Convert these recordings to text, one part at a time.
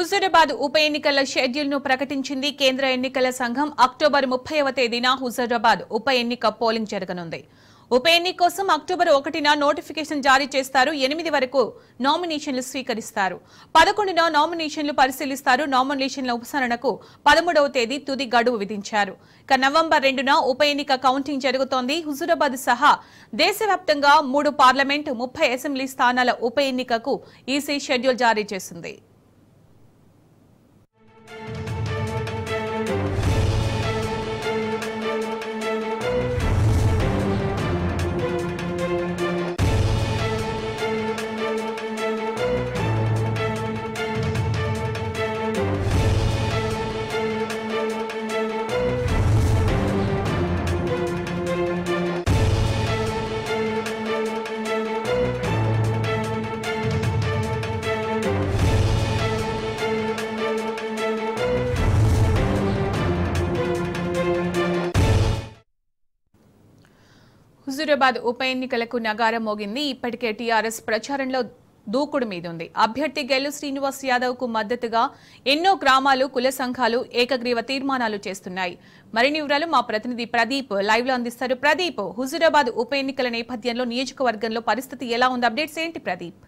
హుజూరాబాద్ ఉప ఎన్నికల షెడ్యూల్ ను ప్రకటించింది కేంద్ర ఎన్నికల సంఘం అక్టోబర్ ముప్పైవ తేదీన హుజూరాబాద్ ఉప ఎన్నిక పోలింగ్ జరగనుంది ఉప ఎన్నిక కోసం అక్టోబర్ ఒకటిన నోటిఫికేషన్ జారీ చేస్తారు ఎనిమిది వరకు నామినేషన్లు స్వీకరిస్తారు పదకొండున నామినేషన్లు పరిశీలిస్తారు నామినేషన్ల ఉపసరణకు పదమూడవ తేదీ తుది గడువు విధించారు ఇక నవంబర్ రెండున ఉప ఎన్నిక కౌంటింగ్ జరుగుతోంది హుజూరాబాద్ సహా దేశవ్యాప్తంగా మూడు పార్లమెంట్ ముప్పై అసెంబ్లీ స్థానాల ఉప ఎన్నికకు ఈసీ షెడ్యూల్ జారీ చేసింది హుజూరాబాద్ ఉప ఎన్నికలకు నగారం మోగింది ఇప్పటికే టీఆర్ఎస్ ప్రచారంలో దూకుడు మీదుంది అభ్యర్థి గెల్లు శ్రీనివాస్ యాదవ్ కు మద్దతుగా ఎన్నో గ్రామాలు కుల సంఘాలు ఏకగ్రీవ తీర్మానాలు చేస్తున్నాయి మరిన్ని వివరాలు మా ప్రతినిధి ప్రదీప్ లైవ్ లో అందిస్తారు ప్రదీప్ హుజూరాబాద్ ఉప ఎన్నికల నేపథ్యంలో నియోజకవర్గంలో పరిస్థితి ఎలా ఉంది అప్డేట్స్ ఏంటి ప్రదీప్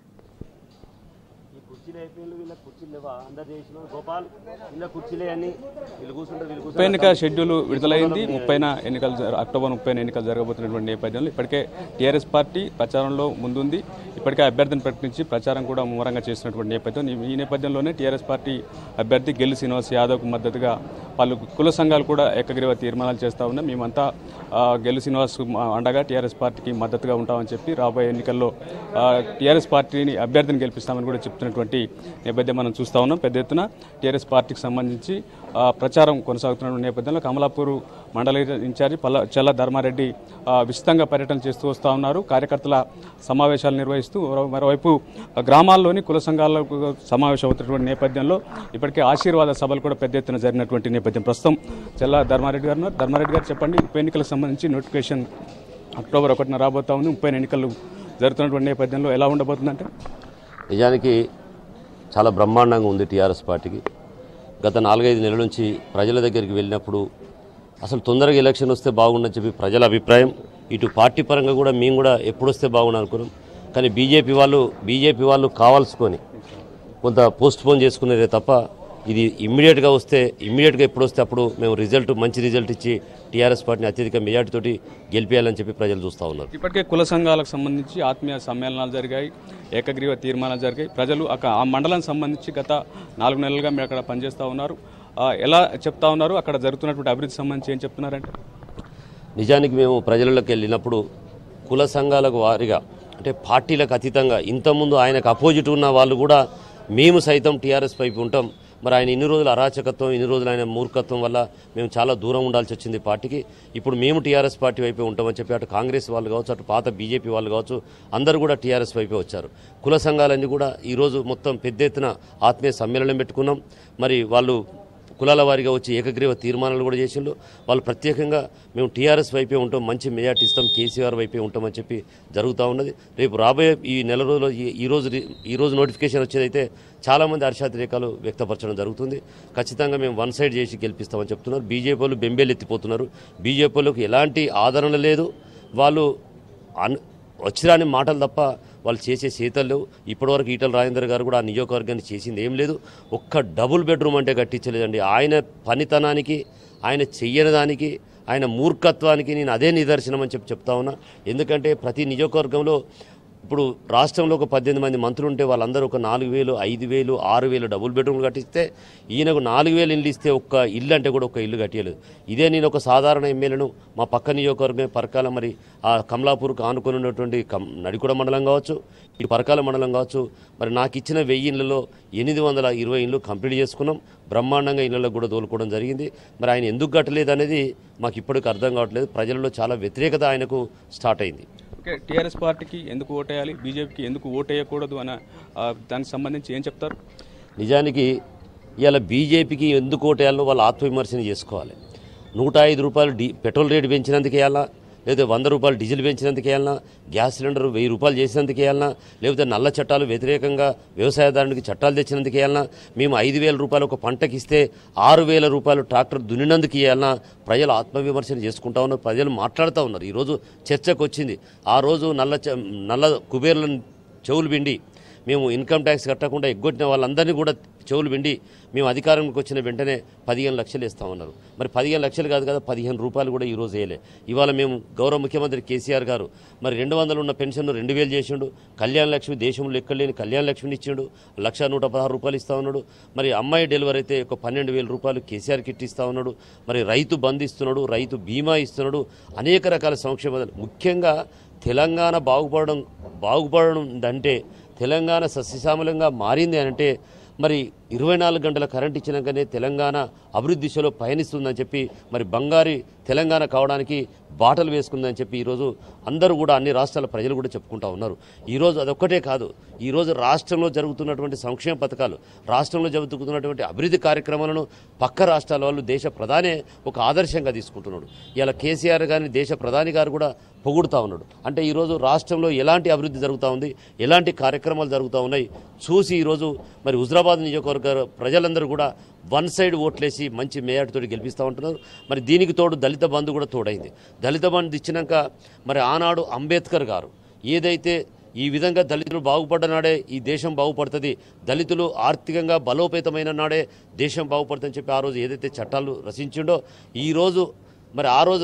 ఈ కుర్చీలు అయిపోయింది వీళ్ళ కుర్చీలు లేవా అందరు చేసిన గోపాల్ వీళ్ళ కుర్చీలే అని వీళ్ళు కూర్చుంటారు వీళ్ళు ఉప ఎన్నిక షెడ్యూల్ విడుదలైంది ముప్పైన ఎన్నికలు జర- అక్టోబర్ ముప్పైన ఎన్నికలు జరగబోతున్నటువంటి నేపథ్యంలో ఇప్పటికే టీఆర్ఎస్ పార్టీ ప్రచారంలో ముందుంది ఇప్పటికే అభ్యర్థిని ప్రకటించి ప్రచారం కూడా ముమ్మరంగా చేస్తున్నటువంటి నేపథ్యం ఈ- ఈ నేపథ్యంలోనే టీఆర్ఎస్ పార్టీ అభ్యర్థి గెల్లి శ్రీనివాస్ యాదవ్కు మద్దతుగా పలు కుల సంఘాలు కూడా ఏకగ్రీవ తీర్మానాలు చేస్తా ఉన్నాయి మేమంతా ఆ, గెల్లు శ్రీనివాస్ అండగా టీఆర్ఎస్ పార్టీకి మద్దతుగా ఉంటామని చెప్పి రాబోయే ఎన్నికల్లో ఆ, టీఆర్ఎస్ పార్టీని అభ్యర్థిని గెలిపిస్తామని కూడా చెప్తున్నటువంటి నేపథ్యం మనం చూస్తా ఉన్నాం పెద్ద ఎత్తున టీఆర్ఎస్ పార్టీకి సంబంధించి ఆ, ప్రచారం కొనసాగుతున్న నేపథ్యంలో కమలాపూర్ మండల ఇన్ఛార్జి పల్ల చెల్ల ధర్మారెడ్డి ఆ, విస్తృతంగా పర్యటన చేస్తూ వస్తూ ఉన్నారు కార్యకర్తల సమావేశాలు నిర్వహిస్తూ మరో- మరోవైపు గ్రామాల్లోని కుల సంఘాలకు సమావేశం అవుతున్నటువంటి నేపథ్యంలో ఇప్పటికే ఆశీర్వాద సభలు కూడా పెద్ద ఎత్తున జరిగినటువంటి నేపథ్యం ప్రస్తుతం చెల్ల ధర్మారెడ్డి గారు ఉన్నారు. ధర్మారెడ్డి గారు చెప్పండి ఉప ఎన్నికలకు సంబంధించి నోటిఫికేషన్ అక్టోబర్ ఒకటిన రాబోతా ఉంది ముప్పై ఎన్నికలు జరుగుతున్నటువంటి నేపథ్యంలో ఎలా ఉండబోతుందంటే నిజానికి చాలా బ్రహ్మాండంగా ఉంది టీఆర్ఎస్ పార్టీకి గత నాలుగైదు నెలల నుంచి ప్రజల దగ్గరికి వెళ్ళినప్పుడు అసలు తొందరగా ఎలక్షన్ వస్తే బాగుండని చెప్పి ప్రజల అభిప్రాయం ఇటు పార్టీ పరంగా కూడా మేము కూడా ఎప్పుడు వస్తే బాగుండు అనుకున్నాం కానీ బీజేపీ వాళ్ళు బీజేపీ వాళ్ళు కావాల్సుకొని కొంత పోస్ట్ పోన్ చేసుకునేదే తప్ప ఇది ఇమ్మీడియట్గా వస్తే ఇమ్మీడియట్గా ఎప్పుడు వస్తే అప్పుడు మేము రిజల్ట్ మంచి రిజల్ట్ ఇచ్చి టీఆర్ఎస్ పార్టీని అత్యధిక మెజార్టీతోటి గెలిపేయాలని చెప్పి ప్రజలు చూస్తూ ఉన్నారు ఇప్పటికే కుల సంఘాలకు సంబంధించి ఆత్మీయ సమ్మేళనాలు జరిగాయి ఏకగ్రీవ తీర్మానాలు జరిగాయి ప్రజలు అక్క- ఆ మండలానికి సంబంధించి గత నాలుగు నెలలుగా మీరు అక్కడ పనిచేస్తూ ఉన్నారు ఆ, ఎలా చెప్తా ఉన్నారు అక్కడ జరుగుతున్నటువంటి అభివృద్ధి సంబంధించి ఏం చెప్తున్నారంటే నిజానికి మేము ప్రజలకు వెళ్ళినప్పుడు కుల సంఘాలకు వారిగా అంటే పార్టీలకు అతీతంగా ఇంతకుముందు ఆయనకు అపోజిట్ ఉన్న వాళ్ళు కూడా మేము సైతం టీఆర్ఎస్ వైపు ఉంటాం మరి ఆయన ఇన్ని రోజుల అరాచకత్వం ఇన్ని రోజులు ఆయన మూర్ఖత్వం వల్ల మేము చాలా దూరం ఉండాల్సి వచ్చింది పార్టీకి ఇప్పుడు మేము టీఆర్ఎస్ పార్టీ వైపే ఉంటామని చెప్పి అటు కాంగ్రెస్ వాళ్ళు కావచ్చు అటు పాత బీజేపీ వాళ్ళు కావచ్చు అందరూ కూడా టీఆర్ఎస్ వైపే వచ్చారు కుల సంఘాలన్నీ కూడా ఈరోజు మొత్తం పెద్ద ఎత్తున ఆత్మీయ సమ్మేళనం పెట్టుకున్నాం మరి వాళ్ళు కులాల వారిగా వచ్చి ఏకగ్రీవ తీర్మానాలు కూడా చేసిండు వాళ్ళు ప్రత్యేకంగా మేము టీఆర్ఎస్ వైపే ఉంటాం మంచి మెజార్టీ ఇస్తాం కేసీఆర్ వైపే ఉంటామని చెప్పి జరుగుతూ ఉన్నది రేపు రాబోయే ఈ నెల రోజుల్లో ఈ- ఈ రోజు రి- ఈ రోజు నోటిఫికేషన్ వచ్చేదైతే చాలామంది హర్షాతిరేకాలు వ్యక్తపరచడం జరుగుతుంది ఖచ్చితంగా మేము వన్ సైడ్ చేసి గెలిపిస్తామని చెప్తున్నారు బీజేపీ వాళ్ళు బెంబేలు ఎత్తిపోతున్నారు బీజేపీ వాళ్ళకి ఎలాంటి ఆదరణ లేదు వాళ్ళు అన్ వచ్చిరాని మాటలు తప్ప వాళ్ళు చేసే చేతలు లేవు ఇప్పటివరకు ఈటల రాజేందర్ గారు కూడా ఆ నియోజకవర్గాన్ని చేసింది ఏం లేదు ఒక్క డబుల్ బెడ్రూమ్ అంటే కట్టించలేదండి ఆయన పనితనానికి ఆయన చెయ్యని దానికి ఆయన మూర్ఖత్వానికి నేను అదే నిదర్శనం అని చెప్పి చెప్తా ఉన్నా ఎందుకంటే ప్రతి నియోజకవర్గంలో ఇప్పుడు రాష్ట్రంలో ఒక పద్దెనిమిది మంది మంత్రులు ఉంటే వాళ్ళందరూ ఒక నాలుగు వేలు ఐదు వేలు ఆరు వేలు డబుల్ బెడ్రూమ్లు కట్టిస్తే ఈయనకు నాలుగు వేలు ఇల్లు ఇస్తే ఒక్క ఇల్లు అంటే కూడా ఒక ఇల్లు కట్టియలేదు ఇదే నేను ఒక సాధారణ ఎమ్మెల్యేను మా పక్క నియోజకవర్గం పరకాల మరి ఆ కమలాపూర్కు ఆనుకొని ఉన్నటువంటి కం నడికుడ మండలం కావచ్చు ఈ పరకాల మండలం కావచ్చు మరి నాకు ఇచ్చిన వెయ్యి ఇళ్లలో ఎనిమిది వందల ఇరవై ఇళ్ళు కంప్లీట్ చేసుకున్నాం బ్రహ్మాండంగా ఇళ్లలో కూడా తోలుకోవడం జరిగింది మరి ఆయన ఎందుకు కట్టలేదు అనేది మాకు ఇప్పటికి అర్థం కావట్లేదు ప్రజలలో చాలా వ్యతిరేకత ఆయనకు స్టార్ట్ అయింది ఓకే టీఆర్ఎస్ పార్టీకి ఎందుకు ఓటేయాలి బీజేపీకి ఎందుకు ఓటేయకూడదు అన్న ఆ, దానికి సంబంధించి ఏం చెప్తారు నిజానికి ఇవాళ బీజేపీకి ఎందుకు ఓటేయాలో వాళ్ళు ఆత్మవిమర్శన చేసుకోవాలి నూట ఐదు రూపాయలు డీ పెట్రోల్ రేటు పెంచినందుకు వేయాలా లేకపోతే వంద రూపాయలు డీజిల్ పెంచినందుకు వేయాలన్నా గ్యాస్ సిలిండర్ వెయ్యి రూపాయలు చేసినందుకు వేయాలన్నా లేకపోతే నల్ల చట్టాలు వ్యతిరేకంగా వ్యవసాయదారునికి చట్టాలు తెచ్చినందుకు వేయాలన్నా మేము ఐదు వేల రూపాయలు ఒక పంటకి ఇస్తే ఆరు వేల రూపాయలు ట్రాక్టర్ దున్నినందుకు ఇవ్వాలన్నా ప్రజలు ఆత్మవిమర్శన చేసుకుంటా ఉన్నారు ప్రజలు మాట్లాడుతూ ఉన్నారు ఈరోజు చర్చకు వచ్చింది ఆ రోజు నల్ల చ- నల్ల కుబేర్లను చెవులు పిండి మేము ఇన్కమ్ ట్యాక్స్ కట్టకుండా ఎగ్గొట్టిన వాళ్ళందరినీ కూడా చెవులు పిండి మేము అధికారంలోకి వచ్చిన వెంటనే పదిహేను లక్షలు ఇస్తామన్నారు మరి పదిహేను లక్షలు కాదు కదా పదిహేను రూపాయలు కూడా ఈరోజు వేయలే ఇవాళ మేము గౌరవ ముఖ్యమంత్రి కేసీఆర్ గారు మరి రెండు వందలు ఉన్న పెన్షన్ రెండు వేలు చేసిండు కళ్యాణ లక్ష్మి దేశంలో ఎక్కడలేని కళ్యాణ లక్ష్మిని ఇచ్చిండు లక్ష నూట పదహారు రూపాయలు ఇస్తా ఉన్నాడు మరి అమ్మాయి డెలివరీ అయితే ఒక పన్నెండు వేల రూపాయలు కేసీఆర్ కిట్ ఇస్తా ఉన్నాడు మరి రైతు బంద్ ఇస్తున్నాడు రైతు బీమా ఇస్తున్నాడు అనేక రకాల సంక్షేమ పథకాలు. ముఖ్యంగా తెలంగాణ బాగుపడడం బాగుపడడం అంటే తెలంగాణ సస్యశ్యామలంగా మారింది అని అంటే మరి ఇరవై నాలుగు గంటల కరెంట్ ఇచ్చినాకనే తెలంగాణ అభివృద్ధి దిశలో పయనిస్తుందని చెప్పి మరి బంగారి తెలంగాణ కావడానికి బాటలు వేసుకుందని చెప్పి ఈరోజు అందరూ కూడా అన్ని రాష్ట్రాల ప్రజలు కూడా చెప్పుకుంటా ఉన్నారు ఈరోజు అదొక్కటే కాదు ఈరోజు రాష్ట్రంలో జరుగుతున్నటువంటి సంక్షేమ పథకాలు రాష్ట్రంలో జరుగుతున్నటువంటి అభివృద్ధి కార్యక్రమాలను పక్క రాష్ట్రాల వాళ్ళు దేశ ప్రధానే ఒక ఆదర్శంగా తీసుకుంటున్నాడు ఇలా కేసీఆర్ గారిని దేశ ప్రధాని గారు కూడా పొగుడుతా ఉన్నాడు అంటే ఈరోజు రాష్ట్రంలో ఎలాంటి అభివృద్ధి జరుగుతూ ఉంది ఎలాంటి కార్యక్రమాలు జరుగుతూ ఉన్నాయి చూసి ఈరోజు మరి హుజరాబాద్ నియోజకవర్గ ప్రజలందరూ కూడా వన్ సైడ్ ఓట్లేసి మంచి మేయాటితో గెలిపిస్తూ ఉంటున్నారు మరి దీనికి తోడు దళిత బంధు కూడా తోడైంది దళిత బంధు ఇచ్చినాక మరి ఆనాడు అంబేద్కర్ గారు ఏదైతే ఈ విధంగా దళితులు బాగుపడ్డ నాడే ఈ దేశం బాగుపడుతుంది దళితులు ఆర్థికంగా బలోపేతమైన నాడే దేశం బాగుపడుతుందని చెప్పి ఆ రోజు ఏదైతే చట్టాలు రచించిండో ఈరోజు మరి ఆ రోజు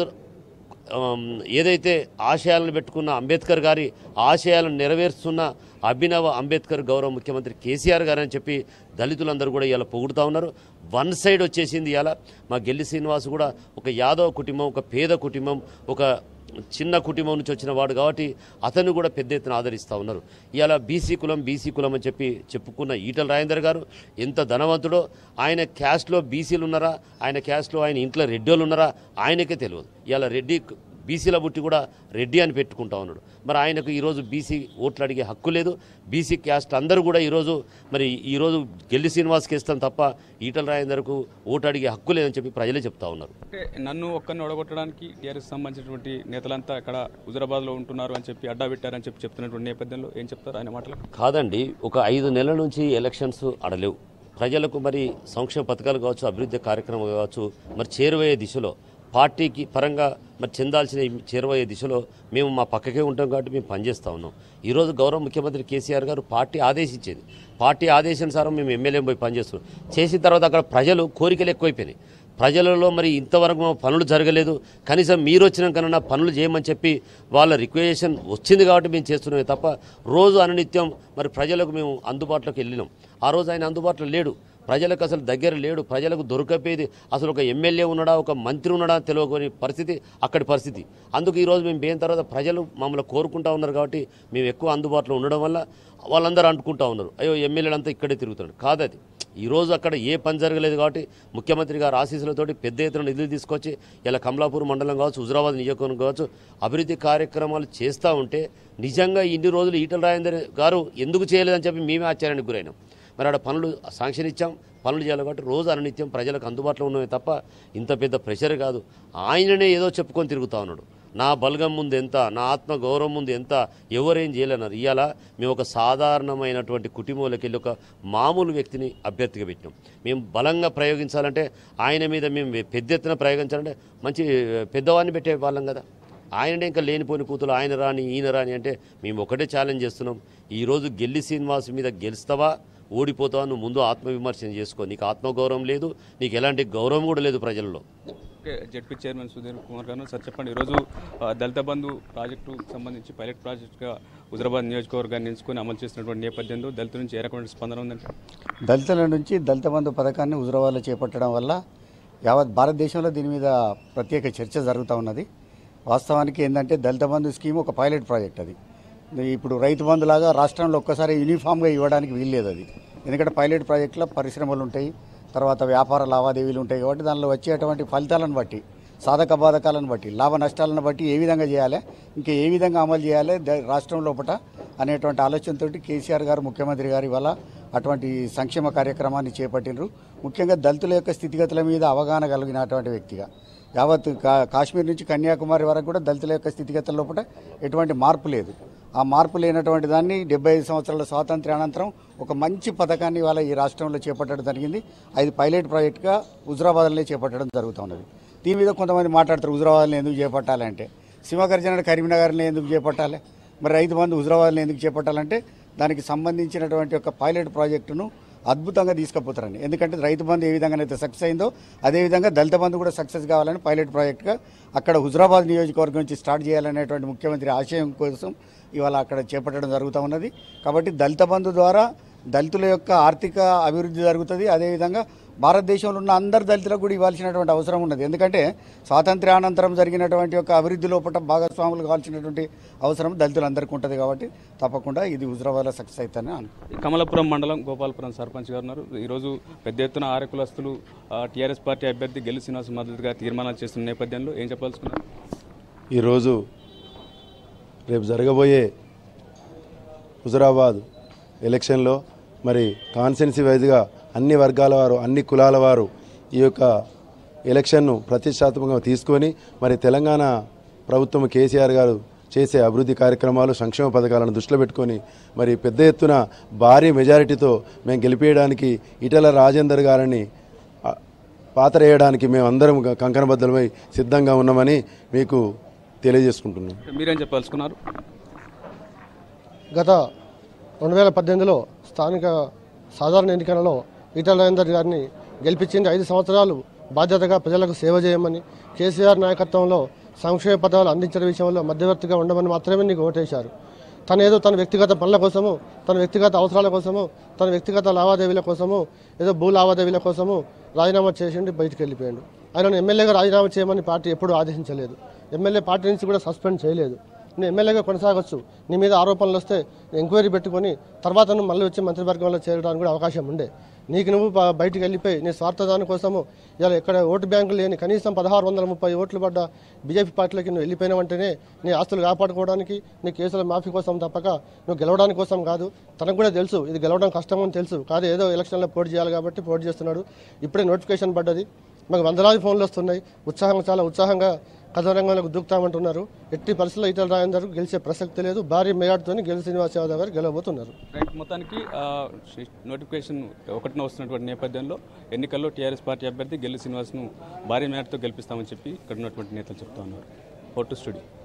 ఆమ్, ఏదైతే ఆశయాలను పెట్టుకున్న అంబేద్కర్ గారి ఆశయాలను నెరవేరుస్తున్న అభినవ అంబేద్కర్ గౌరవ ముఖ్యమంత్రి కేసీఆర్ గారు అని చెప్పి దళితులందరూ కూడా ఇలా పొగుడుతూ ఉన్నారు వన్ సైడ్ వచ్చేసింది ఇలా మా గెల్లి శ్రీనివాస్ కూడా ఒక యాదవ కుటుంబం ఒక పేద కుటుంబం ఒక చిన్న కుటుంబం నుంచి వచ్చిన వాడు కాబట్టి అతను కూడా పెద్ద ఎత్తున ఆదరిస్తూ ఉన్నారు ఇవాళ బీసీ కులం బీసీ కులం అని చెప్పి చెప్పుకున్న ఈటల రాజేందర్ గారు ఎంత ధనవంతుడో ఆయన క్యాస్ట్లో బీసీలు ఉన్నారా ఆయన క్యాస్ట్లో ఆయన ఇంట్లో రెడ్డోళ్ళు ఉన్నారా ఆయనకే తెలియదు ఇవాళ రెడ్డి బీసీల బుట్టి కూడా రెడ్డి అని పెట్టుకుంటా ఉన్నాడు మరి ఆయనకు ఈరోజు బీసీ ఓట్లు అడిగే హక్కు లేదు బీసీ క్యాస్ట్ అందరూ కూడా ఈరోజు మరి ఈరోజు గెల్లి శ్రీనివాస్కి ఇస్తాం తప్ప ఈటల రాజేందర్కు ఓటు అడిగే హక్కు లేదని చెప్పి ప్రజలే చెప్తా ఉన్నారు అంటే నన్ను ఒక్కరిని ఓడగొట్టడానికి టీఆర్ఎస్ సంబంధించినటువంటి నేతలంతా ఇక్కడ హుజరాబాద్లో ఉంటున్నారు అని చెప్పి అడ్డా పెట్టారని చెప్పి చెప్తున్నటువంటి నేపథ్యంలో ఏం చెప్తారు ఆయన మాటలు కాదండి ఒక ఐదు నెలల నుంచి ఎలక్షన్స్ అడలేవు ప్రజలకు మరి సంక్షేమ పథకాలు కావచ్చు అభివృద్ధి కార్యక్రమాలు కావచ్చు మరి చేరువయ్యే దిశలో పార్టీకి పరంగా మరి చెందాల్సిన ఈ చేరువయ్యే దిశలో మేము మా పక్కకే ఉంటాం కాబట్టి మేము పనిచేస్తూ ఉన్నాం ఈరోజు గౌరవ ముఖ్యమంత్రి కేసీఆర్ గారు పార్టీ ఆదేశించేది పార్టీ ఆదేశానుసారం మేము ఎమ్మెల్యే పోయి పనిచేస్తున్నాం చేసిన తర్వాత అక్కడ ప్రజలు కోరికలు ఎక్కువైపోయినాయి ప్రజలలో మరి ఇంతవరకు మా పనులు జరగలేదు కనీసం మీరు వచ్చినాకన్నా పనులు చేయమని చెప్పి వాళ్ళ రిక్వెజేషన్ వచ్చింది కాబట్టి మేము చేస్తున్నామే తప్ప రోజు అనునిత్యం మరి ప్రజలకు మేము అందుబాటులోకి వెళ్ళినాం ఆ రోజు ఆయన అందుబాటులో లేడు ప్రజలకు అసలు దగ్గర లేడు ప్రజలకు దొరకపోయేది అసలు ఒక ఎమ్మెల్యే ఉన్నాడా ఒక మంత్రి ఉన్నాడా అని తెలియని పరిస్థితి అక్కడి పరిస్థితి అందుకు ఈరోజు మేము పోయిన తర్వాత ప్రజలు మమ్మల్ని కోరుకుంటా ఉన్నారు కాబట్టి మేము ఎక్కువ అందుబాటులో ఉండడం వల్ల వాళ్ళందరూ అంటుకుంటా ఉన్నారు అయ్యో ఎమ్మెల్యేలంతా ఇక్కడే తిరుగుతున్నాడు కాదది ఈరోజు అక్కడ ఏ పని జరగలేదు కాబట్టి ముఖ్యమంత్రి గారు ఆశీస్సులతోటి పెద్ద ఎత్తున నిధులు తీసుకొచ్చి ఇలా కమలాపూర్ మండలం కావచ్చు హుజరాబాద్ నియోజకవర్గం కావచ్చు అభివృద్ధి కార్యక్రమాలు చేస్తూ ఉంటే నిజంగా ఇన్ని రోజులు ఈటల రాజేందర్ గారు ఎందుకు చేయలేదని చెప్పి మేమే ఆశ్చర్యానికి గురైనాం మరి ఆడ పనులు శాంక్షన్ ఇచ్చాం పనులు చేయాలి కాబట్టి రోజు అనునిత్యం ప్రజలకు అందుబాటులో ఉన్నవి తప్ప ఇంత పెద్ద ప్రెషర్ కాదు ఆయననే ఏదో చెప్పుకొని తిరుగుతా ఉన్నాడు నా బలగం ముందు ఎంత నా ఆత్మ గౌరవం ముందు ఎంత ఎవరేం చేయలేన్నారు ఇవాళ మేము ఒక సాధారణమైనటువంటి కుటుంబంలోకి వెళ్ళి ఒక మామూలు వ్యక్తిని అభ్యర్థిగా పెట్టినాం మేము బలంగా ప్రయోగించాలంటే ఆయన మీద మేము పెద్ద ఎత్తున ప్రయోగించాలంటే మంచి పెద్దవాడిని పెట్టే వాళ్ళం కదా ఆయననే ఇంకా లేనిపోని కూతురు ఆయన రాని ఈయన రాని అంటే మేము ఒకటే ఛాలెంజ్ చేస్తున్నాం ఈరోజు గెల్లి శ్రీనివాస్ మీద గెలుస్తావా ఓడిపోతావా నువ్వు ముందు ఆత్మవిమర్శన చేసుకో నీకు ఆత్మగౌరవం లేదు నీకు ఎలాంటి గౌరవం కూడా లేదు ప్రజల్లో okay ZP chairman Sudhir Kumar గారు సార్ చెప్పండి ఈరోజు ఆ, దళిత బంధు ప్రాజెక్టు సంబంధించి పైలట్ ప్రాజెక్టుగా హుజరాబాద్ నియోజకవర్గాన్ని ఎంచుకొని అమలు చేసినటువంటి నేపథ్యంలో దళితుల నుంచి ఏ రకమైన స్పందన ఉందంటే దళితుల నుంచి దళిత బంధు పథకాన్ని హుజరాబాద్లో చేపట్టడం వల్ల యావత్ భారతదేశంలో దీని మీద ప్రత్యేక చర్చ జరుగుతూ ఉన్నది వాస్తవానికి ఏంటంటే దళిత బంధు స్కీమ్ ఒక పైలట్ ప్రాజెక్ట్ అది ఇప్పుడు రైతు బంధు లాగా రాష్ట్రంలో ఒక్కసారి యూనిఫామ్గా ఇవ్వడానికి వీల్లేదు అది ఎందుకంటే పైలట్ ప్రాజెక్టులో పరిశ్రమలు ఉంటాయి తర్వాత వ్యాపార లావాదేవీలు ఉంటాయి కాబట్టి దానిలో వచ్చేటువంటి ఫలితాలను బట్టి సాధక బాధకాలను బట్టి లాభ నష్టాలను బట్టి ఏ విధంగా చేయాలి ఇంకా ఏ విధంగా అమలు చేయాలి ద- రాష్ట్రం లోపల అనేటువంటి ఆలోచనతో కేసీఆర్ గారు ముఖ్యమంత్రి గారు ఇవాళ అటువంటి సంక్షేమ కార్యక్రమాన్ని చేపట్టినరు ముఖ్యంగా దళితుల యొక్క స్థితిగతుల మీద అవగాహన కలిగినటువంటి వ్యక్తిగా యావత్ కా- కాశ్మీర్ నుంచి కన్యాకుమారి వరకు కూడా దళితుల యొక్క స్థితిగతుల లోపల ఎటువంటి మార్పు లేదు ఆ మార్పు లేనటువంటి దాన్ని డెబ్బై ఐదు సంవత్సరాల స్వాతంత్ర్యానంతరం ఒక మంచి పథకాన్ని ఇవాళ ఈ రాష్ట్రంలో చేపట్టడం జరిగింది అది పైలట్ ప్రాజెక్ట్గా హుజరాబాద్లో చేపట్టడం జరుగుతున్నది దీని మీద కొంతమంది మాట్లాడతారు హుజరాబాద్లో ఎందుకు చేపట్టాలంటే సింహగర్జన కరీంనగర్లో ఎందుకు చేపట్టాలి మరి రైతు బంధు హుజరాబాద్లో ఎందుకు చేపట్టాలంటే దానికి సంబంధించినటువంటి ఒక పైలట్ ప్రాజెక్టును అద్భుతంగా తీసుకుపోతారని ఎందుకంటే రైతు బంధు ఏ విధంగానైతే సక్సెస్ అయిందో అదేవిధంగా దళిత బంధు కూడా సక్సెస్ కావాలని పైలట్ ప్రాజెక్ట్గా అక్కడ హుజరాబాద్ నియోజకవర్గం నుంచి స్టార్ట్ చేయాలనేటువంటి ముఖ్యమంత్రి ఆశయం కోసం ఇవాళ అక్కడ చేపట్టడం జరుగుతూ ఉన్నది కాబట్టి దళిత బంధు ద్వారా దళితుల యొక్క ఆర్థిక అభివృద్ధి జరుగుతుంది అదేవిధంగా భారతదేశంలో ఉన్న అందరు దళితులకు కూడా ఇవ్వాల్సినటువంటి అవసరం ఉన్నది ఎందుకంటే స్వాతంత్ర్యానంతరం జరిగినటువంటి యొక్క అభివృద్ధి లోపల భాగస్వాములు కావాల్సినటువంటి అవసరం దళితులందరికీ ఉంటుంది కాబట్టి తప్పకుండా ఇది హుజరాబాద్లో సక్సెస్ అవుతుందని అనుకుంటున్నాను కమలపురం మండలం గోపాలపురం సర్పంచ్ గారు ఉన్నారు ఈరోజు పెద్ద ఎత్తున ఆరు కులస్తులు టీఆర్ఎస్ పార్టీ అభ్యర్థి గెలి శ్రీనివాస్ మద్దతుగా తీర్మానాలు చేస్తున్న నేపథ్యంలో ఏం చెప్పాల్సుకున్నారు ఈరోజు రేపు జరగబోయే హుజరాబాద్ ఎలక్షన్లో మరి కాన్సెన్సీ వైజ్గా అన్ని వర్గాల వారు అన్ని కులాల వారు ఈ యొక్క ఎలక్షన్ను ప్రతిష్టాత్మకంగా తీసుకొని మరి తెలంగాణ ప్రభుత్వం కేసీఆర్ గారు చేసే అభివృద్ధి కార్యక్రమాలు సంక్షేమ పథకాలను దృష్టిలో పెట్టుకొని మరి పెద్ద ఎత్తున భారీ మెజారిటీతో మేము గెలిపేయడానికి ఇటల రాజేందర్ గారిని ఆ, పాత్ర వేయడానికి మేము అందరం కంకణబద్ధమై సిద్ధంగా ఉన్నామని మీకు తెలియజేసుకుంటున్నాం మీరేం చెప్పాల్సుకున్నారు గత రెండు వేల పద్దెనిమిదిలో స్థానిక సాధారణ ఎన్నికలలో ఈటల రాజేందర్ గారిని గెలిపించింది ఐదు సంవత్సరాలు బాధ్యతగా ప్రజలకు సేవ చేయమని కేసీఆర్ నాయకత్వంలో సంక్షేమ పథకాలు అందించడం విషయంలో మధ్యవర్తిగా ఉండమని మాత్రమే నీకు ఓటేశారు తను ఏదో తన వ్యక్తిగత పనుల కోసము తన వ్యక్తిగత అవసరాల కోసము తన వ్యక్తిగత లావాదేవీల కోసము ఏదో భూ లావాదేవీల కోసము రాజీనామా చేసిండి బయటికి వెళ్ళిపోయాడు ఆయనను ఎమ్మెల్యేగా రాజీనామా చేయమని పార్టీ ఎప్పుడూ ఆదేశించలేదు ఎమ్మెల్యే పార్టీ నుంచి కూడా సస్పెండ్ చేయలేదు నేను ఎమ్మెల్యేగా కొనసాగొచ్చు నీ మీద ఆరోపణలు వస్తే ఎంక్వైరీ పెట్టుకొని తర్వాత నువ్వు మళ్ళీ వచ్చి మంత్రివర్గంలో చేరడానికి కూడా అవకాశం ఉండే నీకు నువ్వు బ- బయటికి వెళ్ళిపోయి నీ స్వార్థదాని కోసము ఇలా ఎక్కడ ఓటు బ్యాంకు లేని కనీసం పదహారు వందల ముప్పై ఓట్లు పడ్డ బీజేపీ పార్టీలోకి నువ్వు వెళ్ళిపోయిన వెంటనే నీ ఆస్తులు కాపాడుకోవడానికి నీ కేసుల మాఫీ కోసం తప్పక నువ్వు గెలవడానికి కోసం కాదు తనకు కూడా తెలుసు ఇది గెలవడం కష్టం అని తెలుసు కాదు ఏదో ఎలక్షన్లో పోటీ చేయాలి కాబట్టి పోటీ చేస్తున్నాడు ఇప్పుడే నోటిఫికేషన్ పడ్డది మాకు వందలాది ఫోన్లు వస్తున్నాయి ఉత్సాహంగా చాలా ఉత్సాహంగా కథరంగంలోకి దూకుతామంటున్నారు ఎట్టి పరిస్థితుల్లో ఇతర రాజేందర్ గెలిచే ప్రసక్తి లేదు భారీ మేయాడుతో గెలి శ్రీనివాస్ యాదవ్ గారు గెలవబోతున్నారు రైట్ మొత్తానికి ఆ, నోటిఫికేషన్ ఒకటిన వస్తున్నటువంటి నేపథ్యంలో ఎన్నికల్లో టీఆర్ఎస్ పార్టీ అభ్యర్థి గెల్లి శ్రీనివాస్ను భారీ మేరతో గెలిపిస్తామని చెప్పి ఇక్కడ ఉన్నటువంటి నేతలు చెప్తా ఉన్నారు ఫోటో స్టూడియో